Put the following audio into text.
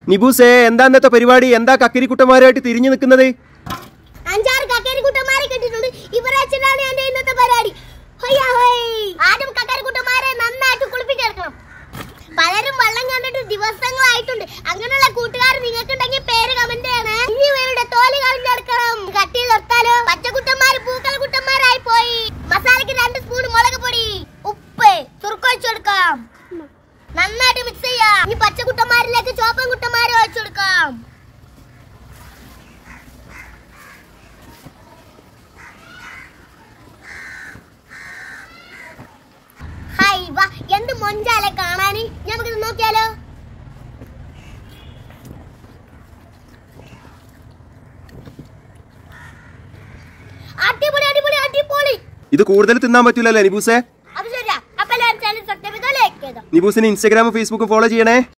നിബൂസേ എന്താ ഇന്നത്തെ പരിപാടി എന്താ കക്കിരിക്കുട്ടന്മാരായിട്ട് തിരിഞ്ഞു നിൽക്കുന്നത് അഞ്ചാറ് കക്കാരിക്കുട്ടന്മാരെ കിട്ടിയിട്ടുണ്ട് ഇവരെ വെച്ചിട്ടാണ് എന്റെ ഇന്നത്തെ പരിപാടി ഹൊയ്യാ ഹൊയ്. ആദ്യം കക്കാരിക്കുട്ടന്മാരെ നന്നായിട്ട് കുളിപ്പിച്ചെടുക്കണം പലരും വെള്ളം കണ്ടിട്ട് ദിവസങ്ങളായിട്ടുണ്ട് അങ്ങനെയുള്ള കൂട്ടുകാർ നിങ്ങൾക്കുണ്ടെങ്കിൽ പേര് കമന്റ് ചെയ്യണേ ഇനി ഇവരുടെ തോല് കളഞ്ഞെടുക്കണം കട്ടി നിർത്താലോ പച്ചക്കുട്ടന്മാര് പൂക്കള കുട്ടന്മാരായി പോയി മസാലയ്ക്ക് രണ്ട് സ്പൂൺ മുളക് പൊടി ഉപ്പ് തുറക്കൊഴിച്ചെടുക്കാം നന്നായിട്ട് മിക്സ് ചെയ്യാം ഇനി പച്ചക്കുട്ടന്മാരിലേക്ക് ചോപ്പൻ കുട്ടന്മാരെ ഒഴിച്ചെടുക്കാം ഹായ് വാ എന്ത് മൊഞ്ചാലെ കാണാന് നമുക്കിത് നോക്കിയാലോ അടിപൊളി അടിപൊളി അടിപൊളി ഇത് കൂടുതൽ തിന്നാൻ പറ്റൂലല്ലേ നിബൂസേ അത് ശരിയാ അപ്പൊ എല്ലാവരും ചാനൽ സബ്സ്ക്രൈബ് ചെയ്തോ ലൈക്ക് ചെയ്തോ നിബൂസിന് ഇൻസ്റ്റാഗ്രാമും ഫേസ്ബുക്കും ഫോളോ ചെയ്യണേ